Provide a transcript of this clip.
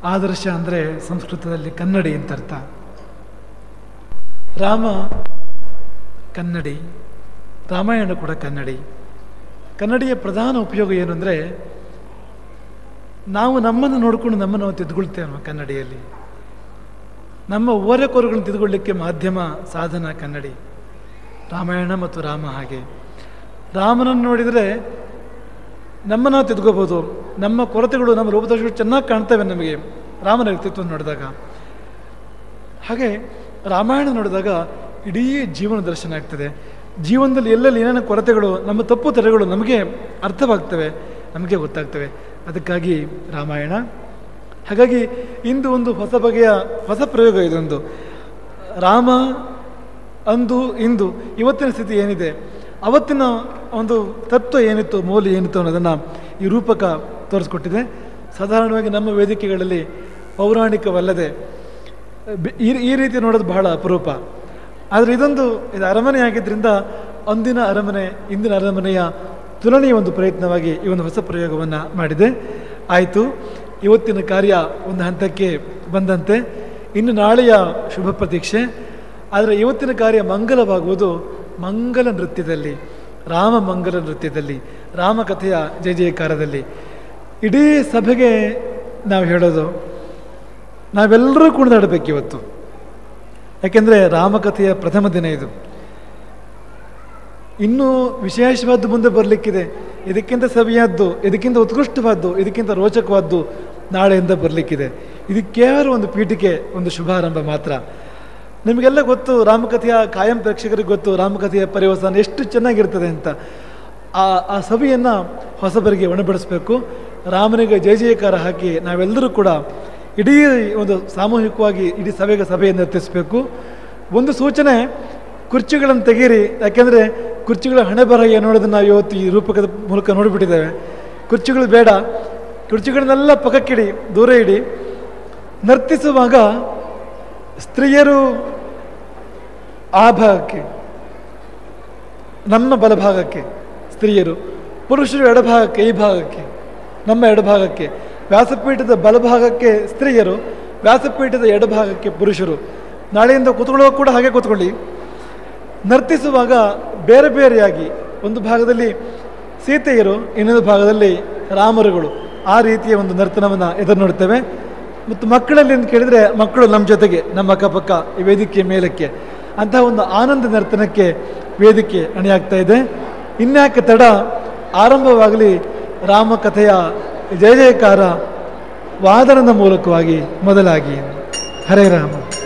ಆದರ್ಶ ಅಂದರೆ ಸಂಸ್ಕೃತದಲ್ಲಿ ಕನ್ನಡಿ ಅಂತ ಅರ್ಥ ರಾಮ ಕನ್ನಡಿ ರಾಮಾಯಣ ಕೂಡ ಕನ್ನಡಿ ಕನ್ನಡಿಯ ಪ್ರಧಾನ ಉಪಯೋಗ ಏನು ಅಂದರೆ ನಾವು ನಮ್ಮನ್ನು ನೋಡಿಕೊಂಡು ನಮ್ಮನ್ನು ನಾವು ತಿದ್ಕೊಳ್ತೇವೆ ನಮ್ಮ ಕನ್ನಡಿಯಲ್ಲಿ ನಮ್ಮ ಓರೆಕೋರುಗಳನ್ನು ತಿದ್ಕೊಳ್ಳಿಕ್ಕೆ ಮಾಧ್ಯಮ ಸಾಧನ ಕನ್ನಡಿ ರಾಮಾಯಣ ಮತ್ತು ರಾಮ ಹಾಗೆ ರಾಮನನ್ನು ನೋಡಿದರೆ ನಮ್ಮನ್ನು ನಾವು ತಿದ್ಕೋಬೋದು ನಮ್ಮ ಕೊರತೆಗಳು ನಮ್ಮ ರೂಪದೋಷಗಳು ಚೆನ್ನಾಗಿ ಕಾಣ್ತವೆ ನಮಗೆ ರಾಮನ ವ್ಯಕ್ತಿತ್ವ ನೋಡಿದಾಗ ಹಾಗೆ ರಾಮಾಯಣ ನೋಡಿದಾಗ ಇಡೀ ಜೀವನ ದರ್ಶನ ಆಗ್ತದೆ ಜೀವನದಲ್ಲಿ ಎಲ್ಲೆಲ್ಲಿ ಏನೇನು ಕೊರತೆಗಳು ನಮ್ಮ ತಪ್ಪು ತಡೆಗಳು ನಮಗೆ ಅರ್ಥವಾಗ್ತವೆ ನಮಗೆ ಗೊತ್ತಾಗ್ತವೆ ಅದಕ್ಕಾಗಿ ರಾಮಾಯಣ ಹಾಗಾಗಿ ಇಂದು ಒಂದು ಹೊಸ ಬಗೆಯ ಹೊಸ ಪ್ರಯೋಗ ಇದೊಂದು ರಾಮ ಅಂದು ಇಂದು ಇವತ್ತಿನ ಸ್ಥಿತಿ ಏನಿದೆ ಅವತ್ತಿನ ಒಂದು ತತ್ವ ಏನಿತ್ತು ಮೌಲ್ಯ ಏನಿತ್ತು ಅನ್ನೋದನ್ನು ಈ ರೂಪಕ ತೋರಿಸ್ಕೊಟ್ಟಿದೆ ಸಾಧಾರಣವಾಗಿ ನಮ್ಮ ವೇದಿಕೆಗಳಲ್ಲಿ ಪೌರಾಣಿಕವಲ್ಲದೆ ಬೆ- ಈ ಈ ರೀತಿ ನೋಡೋದು ಬಹಳ ಅಪರೂಪ ಆದರೆ ಇದೊಂದು ಇದು ಅರಮನೆ ಆಗಿದ್ದರಿಂದ ಅಂದಿನ ಅರಮನೆ ಇಂದಿನ ಅರಮನೆಯ ತುಲನೆಯ ಒಂದು ಪ್ರಯತ್ನವಾಗಿ ಈ ಒಂದು ಹೊಸ ಪ್ರಯೋಗವನ್ನು ಮಾಡಿದೆ ಆಯಿತು ಇವತ್ತಿನ ಕಾರ್ಯ ಒಂದು ಹಂತಕ್ಕೆ ಬಂದಂತೆ ಇನ್ನು ನಾಳೆಯ ಶುಭ ಪ್ರತೀಕ್ಷೆ ಆದರೆ ಇವತ್ತಿನ ಕಾರ್ಯ ಮಂಗಲವಾಗುವುದು ಮಂಗಲ ನೃತ್ಯದಲ್ಲಿ ರಾಮ ಮಂಗಲ ನೃತ್ಯದಲ್ಲಿ ರಾಮಕಥೆಯ ಜಯ ಜಯಕಾರದಲ್ಲಿ ಇಡೀ ಸಭೆಗೆ ನಾವು ಹೇಳೋದು ನಾವೆಲ್ಲರೂ ಕುಣಿದಾಡಬೇಕು ಇವತ್ತು ಯಾಕೆಂದರೆ ರಾಮಕಥೆಯ ಪ್ರಥಮ ದಿನ ಇದು ಇನ್ನೂ ವಿಶೇಷವಾದ್ದು ಮುಂದೆ ಬರಲಿಕ್ಕಿದೆ ಇದಕ್ಕಿಂತ ಸವಿಯಾದ್ದು ಇದಕ್ಕಿಂತ ಉತ್ಕೃಷ್ಟವಾದ್ದು ಇದಕ್ಕಿಂತ ರೋಚಕವಾದ್ದು ನಾಳೆಯಿಂದ ಬರಲಿಕ್ಕಿದೆ ಇದು ಕೇವಲ ಒಂದು ಪೀಠಿಕೆ ಒಂದು ಶುಭಾರಂಭ ಮಾತ್ರ ನಿಮಗೆಲ್ಲ ಗೊತ್ತು ರಾಮಕಥೆಯ ಕಾಯಂ ಪ್ರೇಕ್ಷಕರಿಗೆ ಗೊತ್ತು ರಾಮಕಥೆಯ ಪರಿವಸನ ಎಷ್ಟು ಚೆನ್ನಾಗಿರ್ತದೆ ಅಂತ ಆ ಆ ಸವಿಯನ್ನು ಹೊಸಬರಿಗೆ ಒಣಬಡಿಸ್ಬೇಕು ರಾಮನಿಗೆ ಜಯ ಜಯಕಾರ ಹಾಕಿ ನಾವೆಲ್ಲರೂ ಕೂಡ ಇಡೀ ಒಂದು ಸಾಮೂಹಿಕವಾಗಿ ಇಡೀ ಸಭೆಗೆ ಸಭೆಯನ್ನು ಎತ್ತಿಸಬೇಕು ಒಂದು ಸೂಚನೆ ಕುರ್ಚಿಗಳನ್ನು ತೆಗೀರಿ ಯಾಕೆಂದರೆ ಕುರ್ಚಿಗಳ ಹಣೆ ಬರಹ ಏನು ನೋಡೋದನ್ನು ನಾವು ಇವತ್ತು ಈ ರೂಪಕದ ಮೂಲಕ ನೋಡಿಬಿಟ್ಟಿದ್ದೇವೆ ಕುರ್ಚಿಗಳು ಬೇಡ ಕುರ್ಚಿಗಳನ್ನೆಲ್ಲ ಪಕ್ಕಕ್ಕಿಡಿ ದೂರ ಇಡಿ ನರ್ತಿಸುವಾಗ ಸ್ತ್ರೀಯರು ಆ ಭಾಗಕ್ಕೆ ನಮ್ಮ ಬಲಭಾಗಕ್ಕೆ ಸ್ತ್ರೀಯರು ಪುರುಷರು ಎಡಭಾಗಕ್ಕೆ ಈ ಭಾಗಕ್ಕೆ ನಮ್ಮ ಎಡಭಾಗಕ್ಕೆ ವ್ಯಾಸಪೀಠದ ಬಲಭಾಗಕ್ಕೆ ಸ್ತ್ರೀಯರು ವ್ಯಾಸಪೀಠದ ಎಡಭಾಗಕ್ಕೆ ಪುರುಷರು ನಾಳೆಯಿಂದ ಕೂತ್ಕೊಳ್ಳುವಾಗ ಕೂಡ ಹಾಗೆ ಕೂತ್ಕೊಳ್ಳಿ ನರ್ತಿಸುವಾಗ ಬೇರೆ ಬೇರೆಯಾಗಿ ಒಂದು ಭಾಗದಲ್ಲಿ ಸೀತೆಯರು ಇನ್ನೊಂದು ಭಾಗದಲ್ಲಿ ರಾಮರುಗಳು ಆ ರೀತಿಯ ಒಂದು ನರ್ತನವನ್ನು ಎದುರು ನೋಡ್ತೇವೆ ಮತ್ತು ಮಕ್ಕಳಲ್ಲಿ ಅಂತ ಕೇಳಿದರೆ ಮಕ್ಕಳು ನಮ್ಮ ಜೊತೆಗೆ ನಮ್ಮ ಅಕ್ಕಪಕ್ಕ ಈ ವೇದಿಕೆಯ ಮೇಲಕ್ಕೆ ಅಂತಹ ಒಂದು ಆನಂದ ನರ್ತನಕ್ಕೆ ವೇದಿಕೆ ಅಣಿಯಾಗ್ತಾ ಇದೆ ಇನ್ಯಾಕೆ ತಡ ಆರಂಭವಾಗಲಿ ರಾಮಕಥೆಯ ಜಯ ಜಯಕಾರ ವಾದನದ ಮೂಲಕವಾಗಿ ಮೊದಲಾಗಿ ಹರೇ ರಾಮ